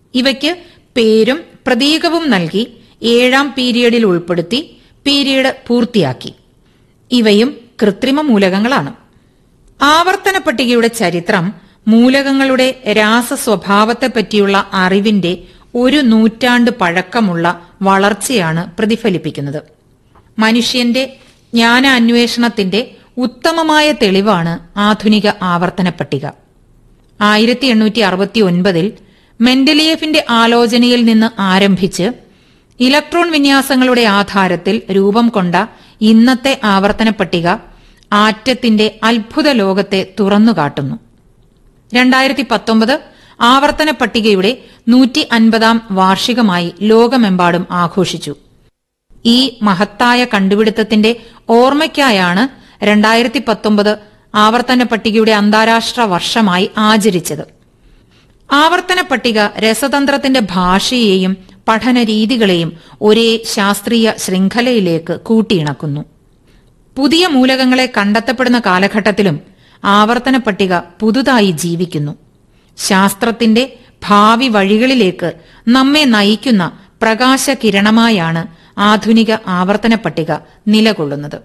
ഇവയ്ക്ക് പേരും പ്രതീകവും നൽകി ഏഴാം പീരിയഡിൽ ഉൾപ്പെടുത്തി പീരീഡ് പൂർത്തിയാക്കി ഇവയും കൃത്രിമ മൂലകങ്ങളാണ് ആവർത്തന പട്ടികയുടെ ചരിത്രം മൂലകങ്ങളുടെ രാസസ്വഭാവത്തെപ്പറ്റിയുള്ള അറിവിന്റെ ഒരു നൂറ്റാണ്ട് പഴക്കമുള്ള വളർച്ചയാണ് പ്രതിഫലിപ്പിക്കുന്നത് മനുഷ്യന്റെ ജ്ഞാനാന്വേഷണത്തിന്റെ ഉത്തമമായ തെളിവാണ് ആധുനിക ആവർത്തന പട്ടിക ആയിരത്തി എണ്ണൂറ്റി അറുപത്തി ഒൻപതിൽ മെന്റലിയേഫിന്റെ ആലോചനയിൽ നിന്ന് ആരംഭിച്ച് ഇലക്ട്രോൺ വിന്യാസങ്ങളുടെ ആധാരത്തിൽ രൂപം കൊണ്ട ഇന്നത്തെ ആവർത്തന പട്ടിക ആറ്റത്തിന്റെ അത്ഭുത ലോകത്തെ തുറന്നുകാട്ടുന്നു രണ്ടായിരത്തി പത്തൊമ്പത് ആവർത്തന പട്ടികയുടെ നൂറ്റി അൻപതാം വാർഷികമായി ലോകമെമ്പാടും ആഘോഷിച്ചു ഈ മഹത്തായ കണ്ടുപിടുത്തത്തിന്റെ ഓർമ്മയ്ക്കായാണ് രണ്ടായിരത്തി പത്തൊമ്പത് ആവർത്തന പട്ടികയുടെ അന്താരാഷ്ട്ര വർഷമായി ആചരിച്ചത് ആവർത്തന പട്ടിക രസതന്ത്രത്തിന്റെ ഭാഷയെയും പഠന രീതികളെയും ഒരേ ശാസ്ത്രീയ ശൃംഖലയിലേക്ക് കൂട്ടിയിണക്കുന്നു പുതിയ മൂലകങ്ങളെ കണ്ടെത്തപ്പെടുന്ന കാലഘട്ടത്തിലും ആവർത്തന പട്ടിക പുതുതായി ജീവിക്കുന്നു ശാസ്ത്രത്തിന്റെ ഭാവി വഴികളിലേക്ക് നമ്മെ നയിക്കുന്ന പ്രകാശകിരണമായാണ് ആധുനിക ആവർത്തന പട്ടിക നിലകൊള്ളുന്നത്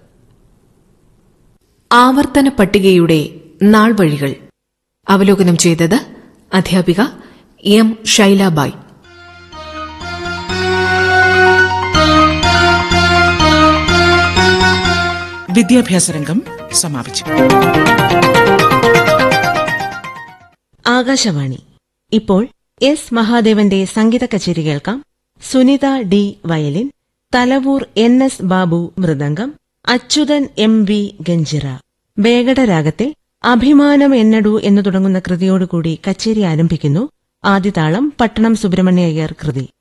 ആവർത്തന പട്ടികയുടെ നാൾ വഴികൾ അവലോകനം ചെയ്തത് അധ്യാപിക എം ഷൈലാബായ് വിദ്യാഭ്യാസ രംഗം സമാപിച്ചു ആകാശവാണി ഇപ്പോൾ എസ് മഹാദേവന്റെ സംഗീത കച്ചേരി കേൾക്കാം Sunitha D violin Thalavoor N S Babu mridangam Achuthan M V ganjira Vegada രാഗത്തിൽ അഭിമാനം എന്നടു എന്നു തുടങ്ങുന്ന കൃതിയോടുകൂടി കച്ചേരി ആരംഭിക്കുന്നു ആദ്യതാളം പട്ടണം സുബ്രഹ്മണ്യ അയ്യർ കൃതി